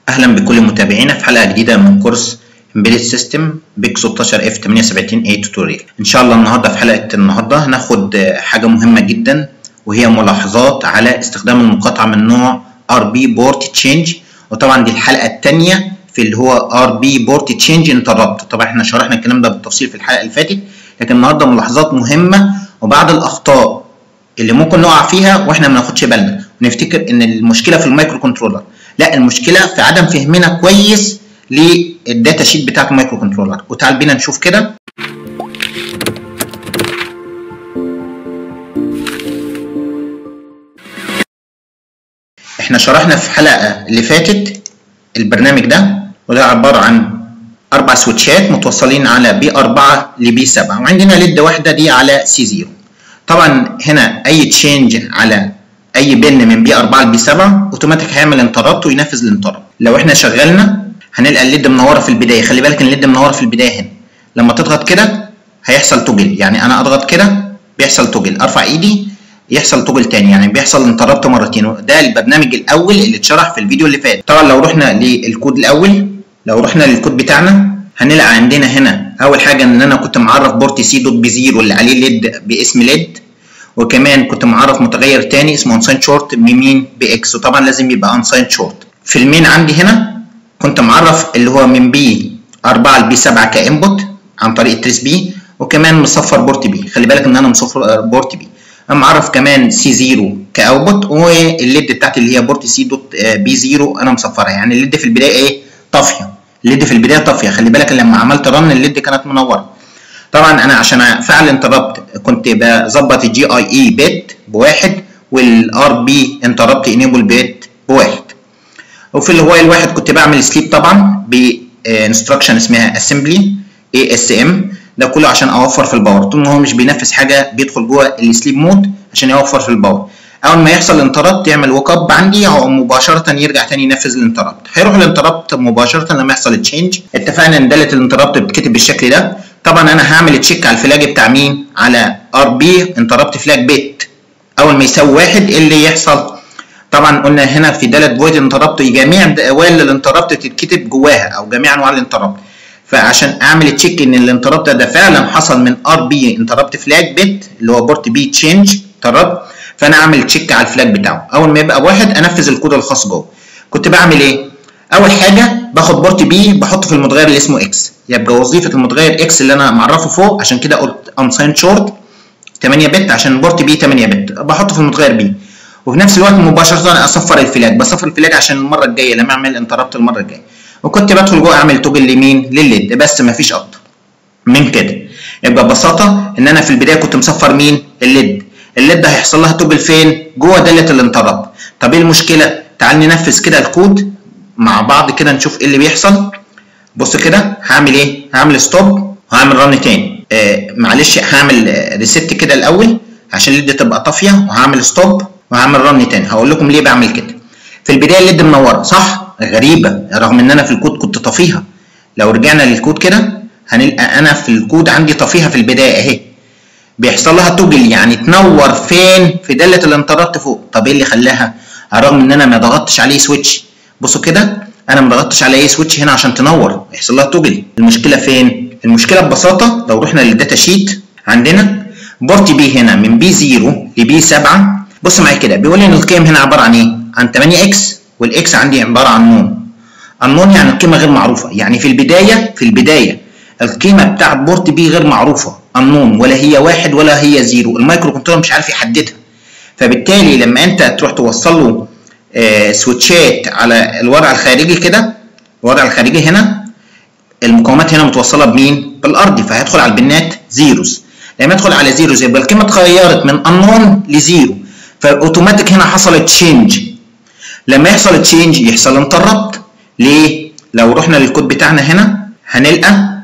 اهلا بكل متابعينا في حلقه جديده من كورس امبيدد سيستم بيك 16 اف 78 اي توتوريال ان شاء الله النهارده في حلقه النهارده هناخد حاجه مهمه جدا وهي ملاحظات على استخدام المقاطعه من نوع ار بي بورت تشينج وطبعا دي الحلقه الثانيه في اللي هو ار بي بورت تشينج انتربت طبعا احنا شرحنا الكلام ده بالتفصيل في الحلقه اللي فاتت لكن النهارده ملاحظات مهمه وبعض الاخطاء اللي ممكن نقع فيها واحنا ما ناخدش بالنا ونفتكر ان المشكله في المايكرو كنترولر لا المشكله في عدم فهمنا كويس للداتا شيت بتاعت المايكرو كنترولر وتعال بينا نشوف كده احنا شرحنا في الحلقه اللي فاتت البرنامج ده وده عباره عن اربع سويتشات متوصلين على بي 4 لبي 7 وعندنا ليد واحده دي على سي 0 طبعا هنا اي تشينج على اي بن من بي 4 لبي 7 اوتوماتيك هيعمل انتربت وينفذ الانتربت لو احنا شغلنا هنلقى الليد منوره في البدايه خلي بالك ان الليد منوره في البدايه هنا لما تضغط كده هيحصل توجل يعني انا اضغط كده بيحصل توجل ارفع ايدي يحصل توجل تاني يعني بيحصل انتربت مرتين ده البرنامج الاول اللي اتشرح في الفيديو اللي فات طبعا لو رحنا للكود الاول لو رحنا للكود بتاعنا هنلقى عندنا هنا اول حاجه ان انا كنت معرف بورت سي دوت بي 0 اللي عليه ليد باسم ليد وكمان كنت معرف متغير تاني اسمه انساين شورت بمين باكس وطبعا لازم يبقى انساين شورت في المين عندي هنا كنت معرف اللي هو من بي 4 لبي 7 كانبوت عن طريق تريس بي وكمان مصفر بورت بي خلي بالك ان انا مصفر بورت بي انا معرف كمان سي 0 كاوتبوت والليد بتاعتي اللي هي بورت سي دوت بي 0 انا مصفرها يعني الليد في البدايه ايه طافيه الليد في البدايه طافيه خلي بالك لما عملت رن الليد كانت منوره طبعا انا عشان افعل انتربت كنت بظبط الجي اي اي بت بواحد والار بي انتربت انيبل بت بواحد وفي الوايل واحد كنت بعمل سليب طبعا بانستراكشن اسمها اسمبلي اي اس ام ده كله عشان اوفر في الباور طول ما هو مش بينفذ حاجه بيدخل جوه السليب مود عشان يوفر في الباور اول ما يحصل انتربت يعمل وك اب عندي او مباشره يرجع تاني ينفذ الانتربت هيروح الانتربت مباشره لما يحصل تشينج اتفقنا ان داله الانتربت بتتكتب بالشكل ده طبعا انا هعمل تشيك على الفلاج بتاع مين على ار بي انتربت فلاج بيت اول ما يساوي واحد ايه اللي يحصل طبعا قلنا هنا في داله فويد انتربت جميع دوال الانتربت تتكتب جواها او جميع انواع الانتربت فعشان اعمل تشيك ان الانتربت ده فعلا حصل من ار بي انتربت فلاج بيت اللي هو بورت بي تشينج انتربت فانا اعمل تشيك على الفلاج بتاعه اول ما يبقى واحد انفذ الكود الخاص جوه كنت بعمل ايه اول حاجه باخد بورت بي بحطه في المتغير اللي اسمه اكس يبقى وظيفه المتغير اكس اللي انا معرفه فوق عشان كده قلت انساين شورت 8 بت عشان بورت بي 8 بت بحطه في المتغير بي وفي نفس الوقت مباشره اصفر الفلاج بصفر الفلاج عشان المره الجايه لما اعمل انتربت المره الجايه وكنت بدخل جوه اعمل توجل لمين للليد بس مفيش اكتر من كده يبقى ببساطه ان انا في البدايه كنت مصفر مين الليد الليد هيحصل لها توجل فين جوه داله الانتربت طب ايه المشكله تعال ننفذ كده الكود مع بعض كده نشوف ايه اللي بيحصل بص كده هعمل ايه هعمل ستوب وهعمل رن تاني آه معلش هعمل ريست كده الاول عشان الليد تبقى طافيه وهعمل ستوب وهعمل رن تاني هقول لكم ليه بعمل كده في البدايه الليد منوره صح غريبه رغم ان انا في الكود كنت طافيها لو رجعنا للكود كده هنلقى انا في الكود عندي طافيها في البدايه اهي بيحصل لها توجل يعني تنور فين في داله الانتربت فوق طب ايه اللي خلاها رغم ان انا ما ضغطتش عليه سويتش بصوا كده انا ما ضغطتش على اي سويتش هنا عشان تنور يحصل لها توجل المشكله فين المشكله ببساطه لو رحنا للداتا شيت عندنا بورت بي هنا من بي 0 لبي 7 بص معايا كده بيقول لي ان القيم هنا عباره عن ايه عن 8 اكس والاكس عندي عباره عن نون النون يعني القيمه غير معروفه يعني في البدايه في البدايه القيمه بتاعت بورت بي غير معروفه النون ولا هي واحد ولا هي زيرو المايكرو كنترول مش عارف يحددها فبالتالي لما انت تروح توصل له آه سويتشات على الوضع الخارجي كده الوضع الخارجي هنا المقاومات هنا متوصله بمين بالارضي فهيدخل على البنات زيروز لما يدخل على زيروز يبقى القيمه اتغيرت من انون لزيرو فاوتوماتيك هنا حصلت تشينج لما يحصل تشينج يحصل انتربت ليه لو رحنا للكود بتاعنا هنا هنلقى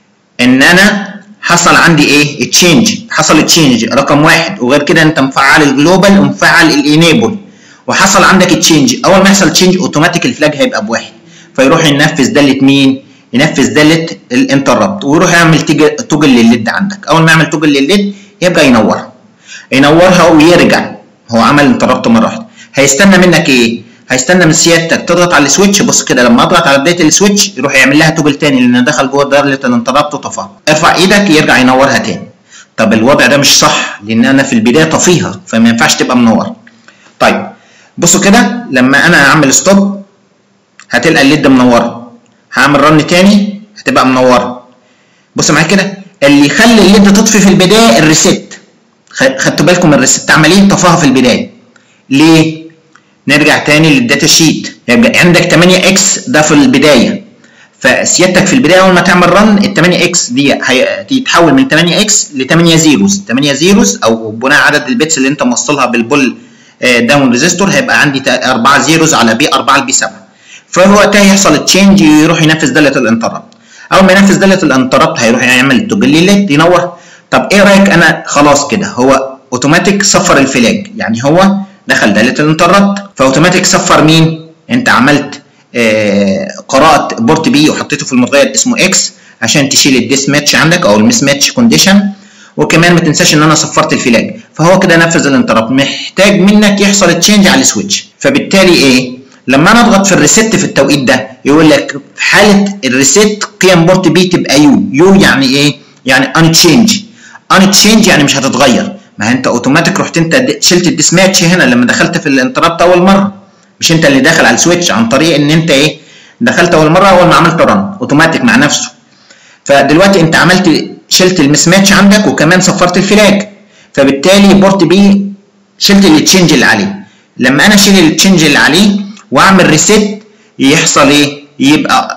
ان انا حصل عندي ايه تشينج حصل تشينج رقم واحد وغير كده انت مفعل الجلوبال ومفعل الانيبل وحصل عندك تشينج اول ما يحصل تشينج اوتوماتيك الفلاج هيبقى بواحد فيروح ينفذ داله مين ينفذ داله الانتربت ويروح يعمل توجل للليد عندك اول ما يعمل توجل للليد يبقى ينورها ينورها ويرجع هو عمل انتربت مره واحده هيستنى منك ايه هيستنى من سيادتك تضغط على السويتش بص كده لما اضغط على بدايه السويتش يروح يعمل لها توجل تاني لان دخل جوه دايره الانتربت وطفاها ارفع ايدك يرجع ينورها تاني طب الوضع ده مش صح لان انا في البدايه طفيها فما ينفعش تبقى منور طيب بصوا كده لما انا اعمل ستوب هتلقى الليد منوره هعمل رن تاني هتبقى منوره بص معايا كده اللي يخلي الليد تطفي في البدايه الريست خدتوا بالكم الريست عمل ايه طفاها في البدايه ليه نرجع تاني للداتا شيت يبقى عندك 8 اكس ده في البدايه فسيادتك في البدايه اول ما تعمل رن ال 8 اكس دي هتتحول من 8 اكس ل 8 زيروز 8 زيروز او بناء عدد البيتس اللي انت موصلها بالبول داون ريزيستور هيبقى عندي 4 زيروز على بي 4 البي 7 فهو وقتها يحصل التشينج يروح ينفذ داله الانتربت اول ما ينفذ داله الانتربت هيروح يعمل التوجل ليد ينور طب ايه رايك انا خلاص كده هو اوتوماتيك صفر الفلاج يعني هو دخل داله الانتربت فاوتوماتيك صفر مين انت عملت آه قرات بورت بي وحطيته في المتغير اسمه اكس عشان تشيل الديس ماتش عندك او المس ماتش كونديشن وكمان ما تنساش ان انا صفرت الفلاج فهو كده نفذ الانتربت محتاج منك يحصل تشينج على السويتش فبالتالي ايه لما انا اضغط في الريست في التوقيت ده يقول لك في حاله الريست قيم بورت بي تبقى يو يو يعني ايه يعني ان تشينج ان تشينج يعني مش هتتغير ما انت اوتوماتيك رحت انت شلت الديس ماتش هنا لما دخلت في الانتربت اول مره مش انت اللي داخل على السويتش عن طريق ان انت ايه دخلت اول مره اول ما عملت رن اوتوماتيك مع نفسه فدلوقتي انت عملت شلت المس ماتش عندك وكمان صفرت الفلاج فبالتالي بورت بي شلت التشينج اللي عليه لما انا اشيل التشينج اللي عليه واعمل ريست يحصل ايه يبقى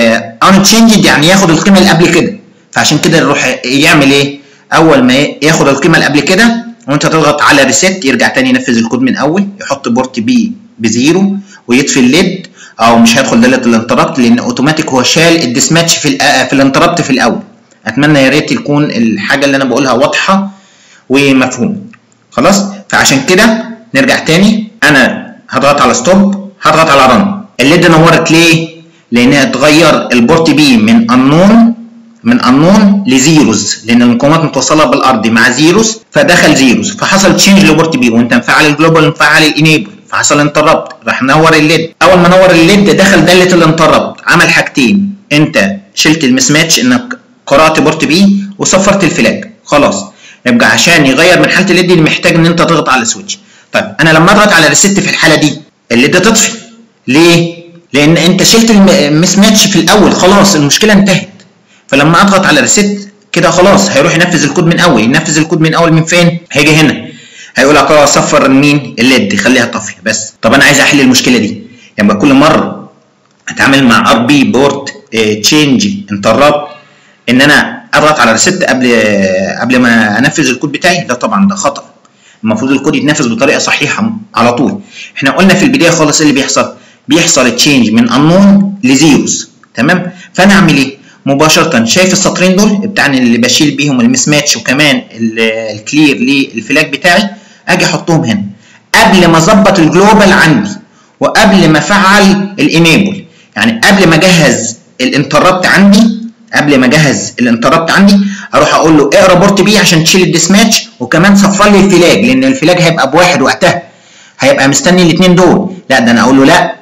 ان تشينجد يعني ياخد القيمه اللي قبل كده فعشان كده يروح يعمل ايه اول ما ياخد القيمه اللي قبل كده وانت تضغط على ريست يرجع تاني ينفذ الكود من اول يحط بورت بي بزيرو ويطفي الليد او مش هيدخل داله الانتربت لان اوتوماتيك هو شال الديسماتش في في الانتربت في الاول اتمنى يا ريت يكون الحاجه اللي انا بقولها واضحه ومفهومه خلاص فعشان كده نرجع تاني انا هضغط على ستوب هضغط على رن الليد نورت ليه لانها اتغير البورت بي من انون من انون لزيروز لان المقاومات متوصله بالارض مع زيروز فدخل زيروز فحصل تشينج لبورت بي وانت مفعل الجلوبال مفعل الانيبل فحصل انتربت راح نور الليد اول ما نور الليد دخل داله الانتربت عمل حاجتين انت شلت المس ماتش انك قرات بورت بي وصفرت الفلاج خلاص يبقى عشان يغير من حاله الليد اللي محتاج ان انت تضغط على السويتش طيب انا لما اضغط على ريست في الحاله دي الليد تطفي ليه لان انت شلت المس ماتش في الاول خلاص المشكله انتهت فلما اضغط على ريست كده خلاص هيروح ينفذ الكود من اول ينفذ الكود من اول من فين هيجي هنا هيقول لك اه صفر مين الليد خليها طافيه بس طب انا عايز احل المشكله دي يبقى كل مره اتعامل مع ار بي بورت تشينج انتربت ان انا اضغط على ريست قبل قبل ما انفذ الكود بتاعي ده طبعا ده خطا المفروض الكود يتنفذ بطريقه صحيحه على طول احنا قلنا في البدايه خالص ايه اللي بيحصل بيحصل تشينج من انون لزيروز تمام فانا اعمل ايه مباشره شايف السطرين دول بتاعنا اللي بشيل بيهم المس ماتش وكمان الكلير للفلاج بتاعي اجي احطهم هنا قبل ما اظبط الجلوبال عندي وقبل ما افعل الانيبل يعني قبل ما اجهز الانتربت عندي قبل ما اجهز الانتربت عندي اروح اقول له اقرا بورت بي عشان تشيل الديس ماتش وكمان صفر لي الفلاج لان الفلاج هيبقى بواحد وقتها هيبقى مستني الاثنين دول لا ده انا اقول له لا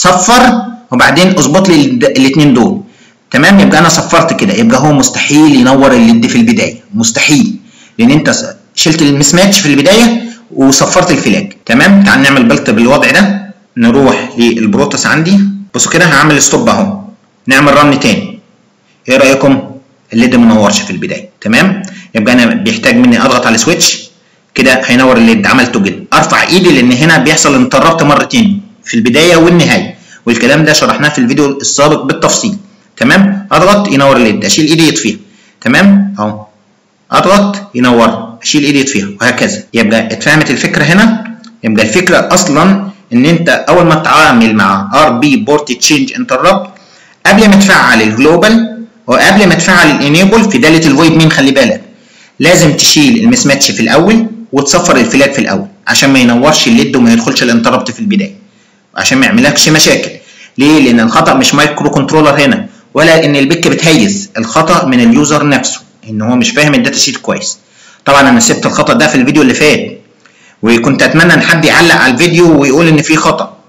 صفر وبعدين اظبط لي الاثنين دول تمام يبقى انا صفرت كده يبقى هو مستحيل ينور الليد في البدايه مستحيل لان انت شلت المس ماتش في البدايه وصفرت الفلاج تمام تعال نعمل بلت بالوضع ده نروح للبروتوس عندي بصوا كده هعمل ستوب اهو نعمل رن تاني ايه رايكم الليد ما نورش في البدايه تمام يبقى انا بيحتاج مني اضغط على سويتش كده هينور الليد عمل توجل ارفع ايدي لان هنا بيحصل انتربت مرتين في البدايه والنهايه والكلام ده شرحناه في الفيديو السابق بالتفصيل تمام اضغط ينور الليد اشيل ايدي يطفيها تمام اهو اضغط ينور اشيل ايدي يطفيها وهكذا يبقى اتفهمت الفكره هنا يبقى الفكره اصلا ان انت اول ما تتعامل مع ار بي بورت تشينج انتربت قبل ما تفعل الجلوبال وقبل ما تفعل الانيبل في داله الفويد مين خلي بالك لازم تشيل المس ماتش في الاول وتصفر الفلاج في الاول عشان ما ينورش الليد وما يدخلش الانتربت في البدايه عشان ما يعملكش مشاكل ليه لان الخطا مش مايكرو كنترولر هنا ولا ان البيك بتهيز الخطا من اليوزر نفسه ان هو مش فاهم الداتا شيت كويس طبعا انا سبت الخطا ده في الفيديو اللي فات وكنت اتمنى ان حد يعلق على الفيديو ويقول ان في خطا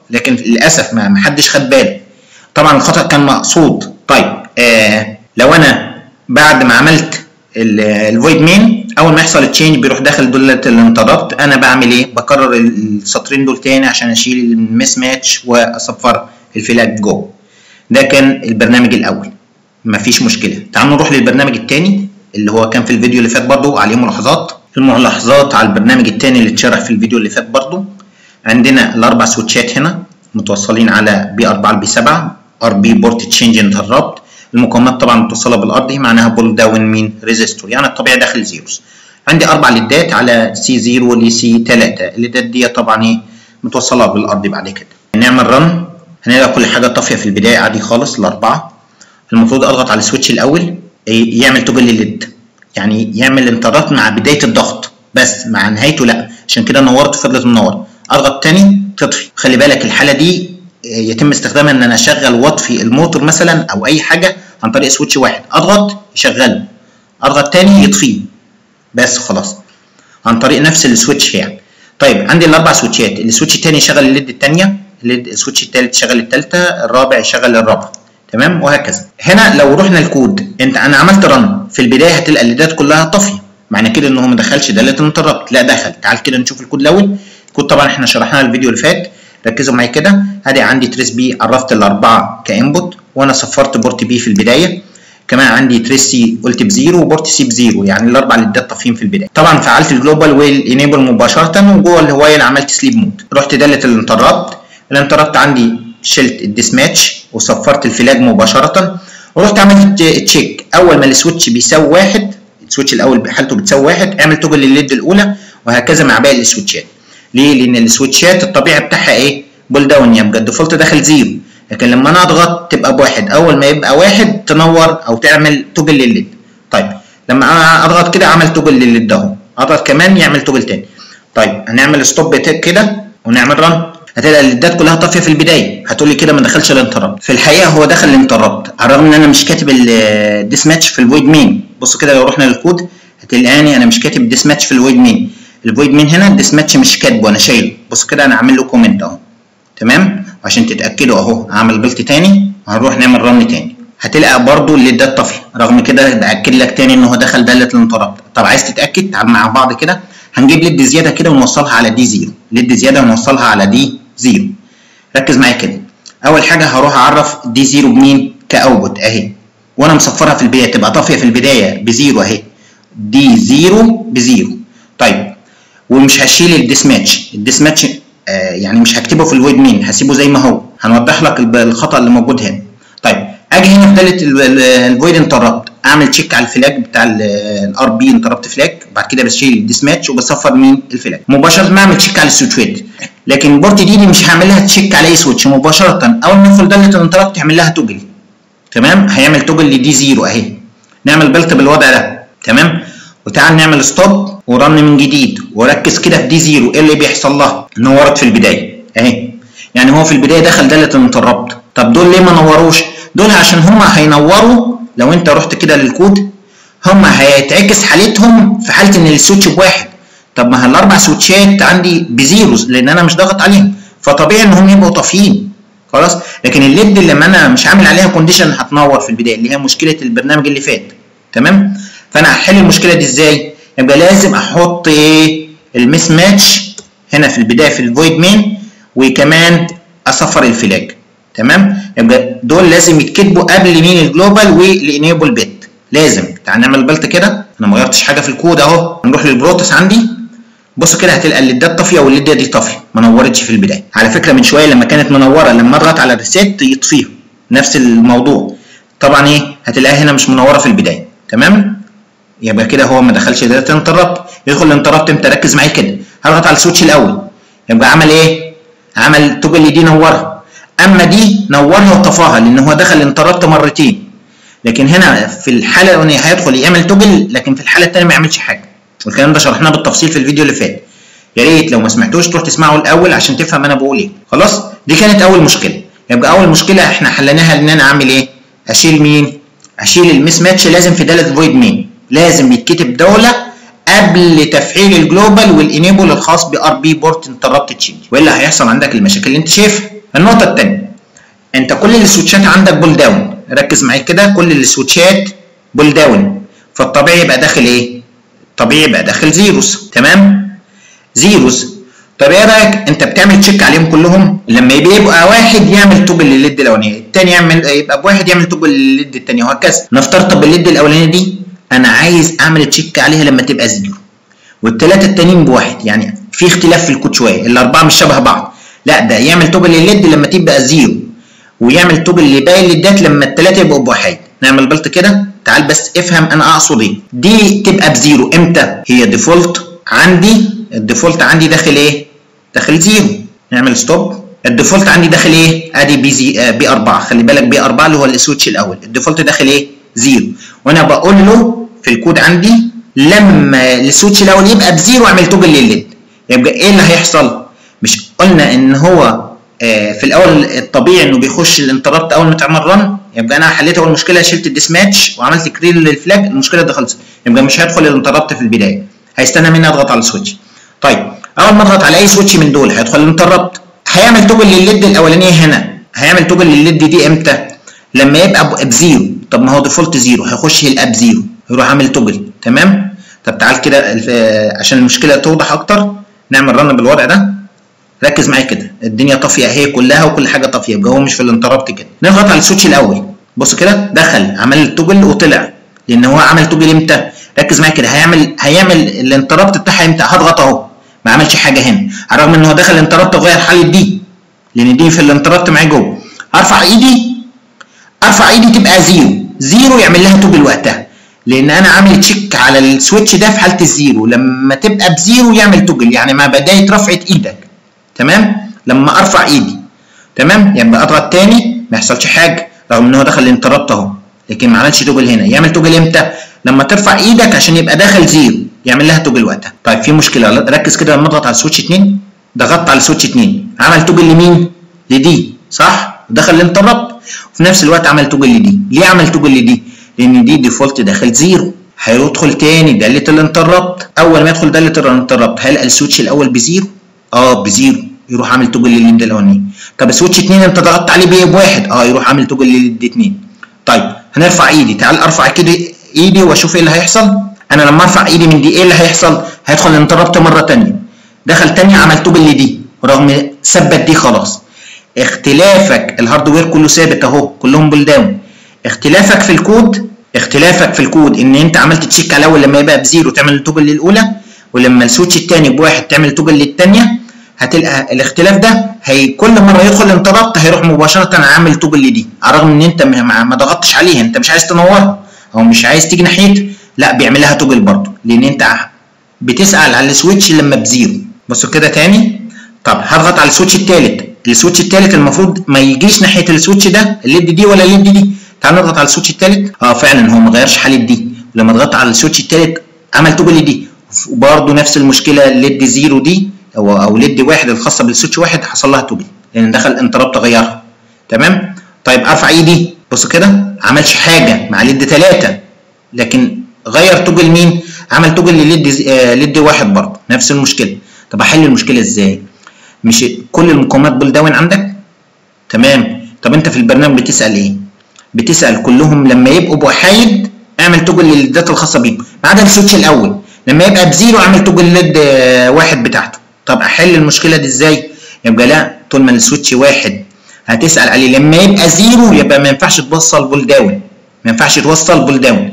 لكن للاسف ما ما حدش خد باله طبعا الخطا كان مقصود طيب آه لو انا بعد ما عملت الفويد مين اول ما يحصل التشينج بيروح داخل دولة الانتربت انا بعمل ايه بكرر السطرين دول تاني عشان اشيل المس ماتش واصفر الفلاج جوه ده كان البرنامج الاول مفيش مشكله تعالوا نروح للبرنامج الثاني اللي هو كان في الفيديو اللي فات برضو عليه ملاحظات الملاحظات على البرنامج الثاني اللي اتشرح في الفيديو اللي فات برضو عندنا الاربع سويتشات هنا متوصلين على بي 4 لبي 7 ار بي بورت تشينج انتربت المقاومات طبعا متصله بالارض هي معناها بول داون مين ريزيستور يعني الطبيعي داخل زيروز عندي اربع ليدات على سي 0 لسي 3 الليدات دي طبعا ايه متوصله بالارض بعد كده نعمل رن هنلاقي كل حاجه طافيه في البدايه عادي خالص الاربعه المفروض اضغط على السويتش الاول يعمل توجل لليد يعني يعمل انترات مع بدايه الضغط بس مع نهايته لا عشان كده نورت فضلت منور اضغط تاني تطفي خلي بالك الحاله دي يتم استخدامها ان انا اشغل واطفي الموتور مثلا او اي حاجه عن طريق سويتش واحد اضغط يشغله اضغط تاني يطفيه بس خلاص عن طريق نفس السويتش يعني طيب عندي الاربع سويتشات السويتش التاني يشغل الليد التانيه الليد السويتش التالت يشغل التالته الرابع يشغل الرابع تمام وهكذا هنا لو رحنا الكود انت انا عملت رن في البدايه هتلقى الليدات كلها طافيه معنى كده ان هو ما دخلش داله الانتربت لا دخل تعال كده نشوف الكود الاول الكود طبعا احنا شرحناه الفيديو اللي فات ركزوا معايا كده ادي عندي تريس بي عرفت الاربعه كانبوت وانا صفرت بورت بي في البدايه كمان عندي تريس سي قلت بزيرو وبورت سي بزيرو يعني الاربع ليدات طافيين في البدايه طبعا فعلت الجلوبال والانيبل مباشره وجوه الهوايل عملت سليب مود رحت داله الانتربت الانتربت عندي شلت الديسماتش وصفرت الفلاج مباشره ورحت عملت تشيك اول ما السويتش بيساوي واحد السويتش الاول حالته بتساوي واحد اعمل توجل للليد الاولى وهكذا مع باقي السويتشات ليه؟ لان السويتشات الطبيعي بتاعها ايه؟ بول داون يبقى الديفولت داخل زيرو لكن لما انا اضغط تبقى بواحد اول ما يبقى واحد تنور او تعمل توجل للليد طيب لما انا اضغط كده عمل توجل للليد ده اضغط كمان يعمل توجل تاني طيب هنعمل ستوب كده ونعمل رن هتلاقي الليدات كلها طافيه في البدايه هتقول لي كده ما دخلش الانتربت في الحقيقه هو دخل الانتربت على الرغم ان انا مش كاتب الديس ماتش في الفويد مين بص كده لو رحنا للكود هتلاقيني انا مش كاتب ديس ماتش في الفويد مين الفويد مين هنا الديس ماتش مش كاتبه انا شايله بص كده انا عامل له كومنت اهو تمام عشان تتاكدوا اهو اعمل بلت تاني وهنروح نعمل رن تاني هتلاقي برضو الليدات طافيه رغم كده باكد لك تاني ان هو دخل داله الانتربت طب عايز تتاكد تعال مع بعض كده هنجيب ليد زياده كده ونوصلها على دي زيرو ليد زياده ونوصلها على دي زيرو ركز معايا كده اول حاجه هروح اعرف دي زيرو بمين كاوتبوت اهي وانا مصفرها في البدايه تبقى طافيه في البدايه بزيرو اهي دي زيرو بزيرو طيب ومش هشيل الديسماتش الديسماتش آه يعني مش هكتبه في الويد مين هسيبه زي ما هو هنوضح لك الخطا اللي موجود هنا طيب اجي هنا في داله الفويد انتربت اعمل تشيك على الفلاج بتاع الار بي انتربت فلاج بعد كده بشيل الديسماتش وبصفر مين الفلاج مباشره ما اعمل تشيك على السويتشات لكن البورت دي, دي مش هعمل لها تشيك على اي سويتش مباشره اول ما يدخل داله الانتربت تعمل لها توجل تمام هيعمل توجل لدي زيرو اهي نعمل بلت بالوضع ده تمام وتعال نعمل ستوب ورن من جديد وركز كده في دي زيرو ايه اللي بيحصل لها نورت في البدايه اهي يعني هو في البدايه دخل داله الانتربت طب دول ليه ما نوروش دول عشان هما هينوروا لو انت رحت كده للكود هما هيتعكس حالتهم في حاله ان السويتش بواحد طب ما الاربع سويتشات عندي بزيروز لان انا مش ضاغط عليهم فطبيعي ان هم يبقوا طافيين خلاص لكن الليد اللي لما انا مش عامل عليها كونديشن هتنور في البدايه اللي هي مشكله البرنامج اللي فات تمام فانا هحل المشكله دي ازاي يبقى لازم احط ايه المس ماتش هنا في البدايه في الفويد مين وكمان اصفر الفلاج تمام يبقى دول لازم يتكتبوا قبل مين الجلوبال والانيبل بيت لازم تعال نعمل بلت كده انا ما غيرتش حاجه في الكود اهو نروح للبروتوس عندي بص كده هتلقى الليدات طافيه والليده دي طافيه ما نورتش في البدايه على فكره من شويه لما كانت منوره لما اضغط على الريسيت يطفيها نفس الموضوع طبعا ايه هتلاقيها هنا مش منوره في البدايه تمام يبقى كده هو ما دخلش داله الانتربت يدخل الانتربت امتى ركز معايا كده هضغط على السويتش الاول يبقى عمل ايه عمل توجل دي نورها اما دي نورها وطفاها لان هو دخل الانتربت مرتين لكن هنا في الحاله الاولانيه هيدخل يعمل توجل لكن في الحاله الثانيه ما يعملش حاجه والكلام ده شرحناه بالتفصيل في الفيديو اللي فات يا ريت لو ما سمعتوش تروح تسمعه الاول عشان تفهم انا بقول ايه خلاص دي كانت اول مشكله يبقى اول مشكله احنا حليناها ان انا اعمل ايه اشيل مين اشيل المس ماتش لازم في داله فويد مين لازم يتكتب دوله قبل تفعيل الجلوبال والانيبل الخاص بار بي بورت انتربت تشينج والا هيحصل عندك المشاكل اللي انت شايفها النقطه الثانيه انت كل السويتشات عندك بول داون ركز معايا كده كل السويتشات بول داون فالطبيعي يبقى داخل ايه طبيعي يبقى داخل زيروز تمام زيروز طب ايه رايك انت بتعمل تشيك عليهم كلهم لما يبقى واحد يعمل توب للليد الاولانيه الثاني يعمل يبقى بواحد يعمل توب للليد الثانيه وهكذا نفترض طب الليد الاولانيه دي انا عايز اعمل تشيك عليها لما تبقى زيرو والثلاثه التانيين بواحد يعني في اختلاف في الكود شويه الاربعه مش شبه بعض لا ده يعمل توب للليد لما تبقى زيرو ويعمل توب اللي باقي الليدات لما الثلاثه يبقوا بواحد نعمل بلط كده تعال بس افهم انا اقصد ايه دي تبقى بزيرو امتى هي ديفولت عندي الديفولت عندي داخل ايه داخل زيرو نعمل ستوب الديفولت عندي داخل ايه ادي بي زي آه بي 4 خلي بالك بي 4 اللي هو السويتش الاول الديفولت داخل ايه زيرو وانا بقول له في الكود عندي لما السويتش الاول يبقى بزيرو اعمل توجل للليد يبقى ايه اللي هيحصل مش قلنا ان هو آه في الاول الطبيعي انه بيخش الانتربت اول ما تعمل رن يبقى انا حليت اول مشكله شلت الديسماتش وعملت كريل للفلاج المشكله دي خلصت يبقى مش هيدخل الانتربت في البدايه هيستنى مني اضغط على السويتش طيب اول ما اضغط على اي سويتش من دول هيدخل الانتربت هيعمل توجل للليد الاولانيه هنا هيعمل توجل للليد دي امتى لما يبقى بزيرو طب ما هو ديفولت زيرو هيخش يلقى بزيرو يروح عامل توجل تمام طب تعال كده عشان المشكله توضح اكتر نعمل رن بالوضع ده ركز معايا كده الدنيا طافيه اهي كلها وكل حاجه طافيه يبقى هو مش في الانتربت كده نضغط على السويتش الاول بص كده دخل عمل التوجل وطلع لان هو عمل توجل امتى ركز معايا كده هيعمل هيعمل الانتربت بتاعها امتى هضغط اهو ما عملش حاجه هنا على الرغم ان هو دخل الانتربت وغير حاله دي لان دي في الانتربت معايا جوه ارفع ايدي ارفع ايدي تبقى زيرو زيرو يعمل لها توجل وقتها لان انا عامل تشيك على السويتش ده في حاله الزيرو لما تبقى بزيرو يعمل توجل يعني مع بدايه رفعه ايدك تمام لما ارفع ايدي تمام يبقى اضغط تاني ما يحصلش حاجه رغم ان هو دخل الانتربت اهو لكن ما عملش توجل هنا يعمل توجل امتى لما ترفع ايدك عشان يبقى داخل زيرو يعمل لها توجل وقتها طيب في مشكله ركز كده لما اضغط على السويتش 2 ضغطت على السويتش 2 عمل توجل لمين لدي صح دخل الانتربت وفي نفس الوقت عمل توجل لدي ليه عمل توجل لدي لان دي ديفولت داخل زيرو هيدخل تاني داله الانتربت اول ما يدخل داله الانتربت هيلقى السويتش الاول بزيرو اه بزيرو يروح عامل توجل للليد الاولاني طب السويتش 2 انت ضغطت عليه بايه بواحد اه يروح عامل توجل للليد 2 طيب هنرفع ايدي تعال ارفع كده ايدي واشوف ايه اللي هيحصل انا لما ارفع ايدي من دي ايه اللي هيحصل هيدخل الانتربت مره ثانيه دخل تاني عمل توجل لدي رغم ثبت دي خلاص اختلافك الهاردوير كله ثابت اهو كلهم بول داون اختلافك في الكود اختلافك في الكود ان انت عملت تشيك على الاول لما يبقى بزيرو تعمل التوجل للاولى ولما السويتش الثاني بواحد تعمل توجل للثانيه هتلقى الاختلاف ده هي كل مره يدخل الانتربت هيروح مباشره عامل توجل لدي على الرغم ان انت ما ضغطتش عليها انت مش عايز تنورها او مش عايز تيجي ناحيتها لا بيعمل لها توجل برضه لان انت بتسال على السويتش لما بزيرو بصوا كده تاني طب هضغط على السويتش الثالث السويتش الثالث المفروض ما يجيش ناحيه السويتش ده الليد دي ولا الليد دي تعال نضغط على السويتش الثالث اه فعلا هو ما غيرش حاله دي لما ضغطت على السويتش الثالث عمل توجل دي وبرضه نفس المشكله الليد زيرو دي او او ليد واحد الخاصه بالسويتش واحد حصل لها توجل لان دخل انتربت غيرها تمام طيب ارفع ايدي بصوا كده عملش حاجه مع ليد ثلاثه لكن غير توجل مين عمل توجل لليد آه ليد واحد برضه نفس المشكله طب احل المشكله ازاي مش كل المقاومات بول داون عندك تمام طب انت في البرنامج بتسال ايه بتسال كلهم لما يبقوا بوحايد اعمل توجل للداتا الخاصه بيهم ما عدا السويتش الاول لما يبقى بزيرو اعمل توجل ليد واحد بتاعته طب احل المشكله دي ازاي يبقى لا طول ما السويتش واحد هتسال عليه لما يبقى زيرو يبقى ما ينفعش توصل بول داون ما ينفعش توصل بول داون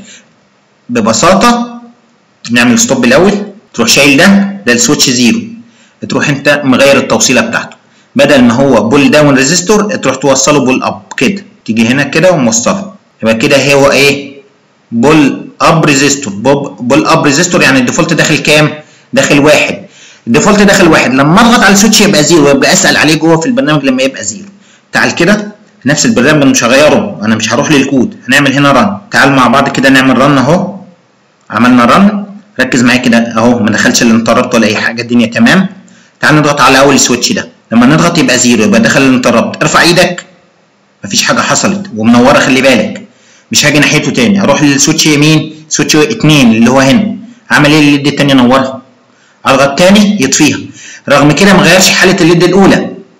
ببساطه نعمل ستوب الاول تروح شايل ده ده السويتش زيرو تروح انت مغير التوصيله بتاعته بدل ما هو بول داون ريزيستور تروح توصله بول اب كده تيجي هنا كده وموصله يبقى كده هو ايه بول اب ريزيستور بول اب ريزيستور يعني الديفولت داخل كام داخل واحد الديفولت داخل واحد لما اضغط على السويتش يبقى زيرو يبقى اسال عليه جوه في البرنامج لما يبقى زيرو تعال كده نفس البرنامج مش هغيره انا مش هروح للكود هنعمل هنا رن تعال مع بعض كده نعمل رن اهو عملنا رن ركز معايا كده اهو ما دخلش الانتربت ولا اي حاجه الدنيا تمام تعال نضغط على اول سويتش ده لما نضغط يبقى زيرو يبقى دخل الانتربت ارفع ايدك مفيش حاجه حصلت ومنوره خلي بالك مش هاجي ناحيته تاني هروح للسويتش يمين سويتش 2 اللي هو هنا عمل ايه الليد التانية نورها اضغط تاني يطفيها رغم كده ما غيرش حاله الليد الاولى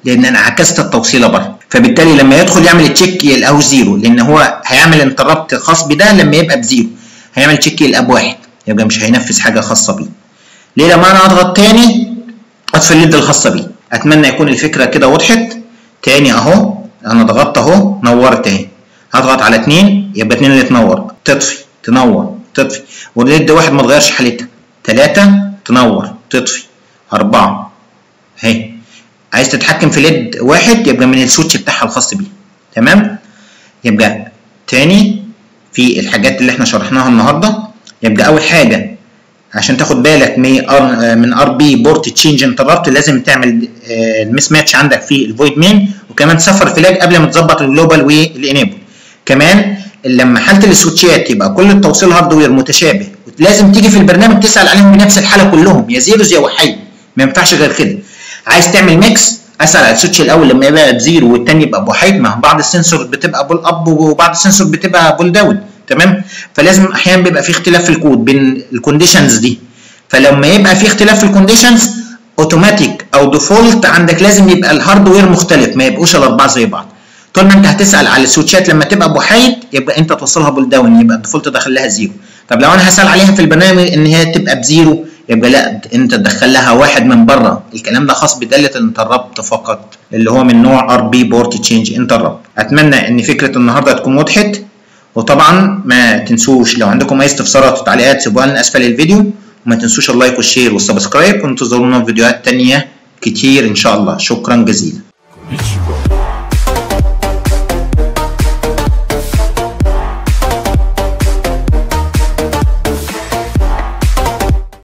لان انا عكست التوصيله بره فبالتالي لما يدخل يعمل تشيك يلقاه زيرو لان هو هيعمل انتربت خاص بده لما يبقى بزيرو هيعمل تشيك يلقاه بواحد يبقى مش هينفذ حاجه خاصه بيه ليه لما انا اضغط تاني اطفي الليد الخاصه بيه اتمنى يكون الفكره كده وضحت تاني اهو انا ضغطت اهو نورت اهي هضغط على اتنين يبقى اتنين اللي تنور تطفي تنور تطفي والليد واحد ما تغيرش حالتها تلاتة تنور تطفي أربعة اهي عايز تتحكم في ليد واحد يبقى من السويتش بتاعها الخاص بيه تمام يبقى تاني في الحاجات اللي احنا شرحناها النهارده يبقى اول حاجه عشان تاخد بالك من ار من ار بي بورت تشينج انتربت لازم تعمل المس ماتش عندك في الفويد مين وكمان تسفر فلاج قبل ما تظبط الجلوبال والانيبل كمان لما حاله السويتشات يبقى كل التوصيل هاردوير متشابه لازم تيجي في البرنامج تسال عليهم بنفس الحاله كلهم يا زيروز يا وحيد ما ينفعش غير كده عايز تعمل ميكس اسال على السويتش الاول لما يبقى بزيرو والتاني يبقى بوحيد ما بعض السنسور بتبقى بول اب وبعض السنسور بتبقى بول داون تمام فلازم احيانا بيبقى في اختلاف في الكود بين الكونديشنز دي فلما يبقى في اختلاف في الكونديشنز اوتوماتيك او ديفولت عندك لازم يبقى الهاردوير مختلف ما يبقوش الاربعه زي بعض طول ما انت هتسال على السويتشات لما تبقى بوحيد يبقى انت توصلها بول داون يبقى الديفولت داخل لها زيرو طب لو انا هسال عليها في البرنامج ان هي تبقى بزيرو يبقى لا انت تدخل لها واحد من بره الكلام ده خاص بداله الانتربت فقط اللي هو من نوع ار بي بورت تشينج انتربت اتمنى ان فكره النهارده تكون وضحت وطبعا ما تنسوش لو عندكم اي استفسارات وتعليقات سيبوها لنا اسفل الفيديو وما تنسوش اللايك والشير والسبسكرايب وانتظرونا في فيديوهات تانية كتير ان شاء الله شكرا جزيلا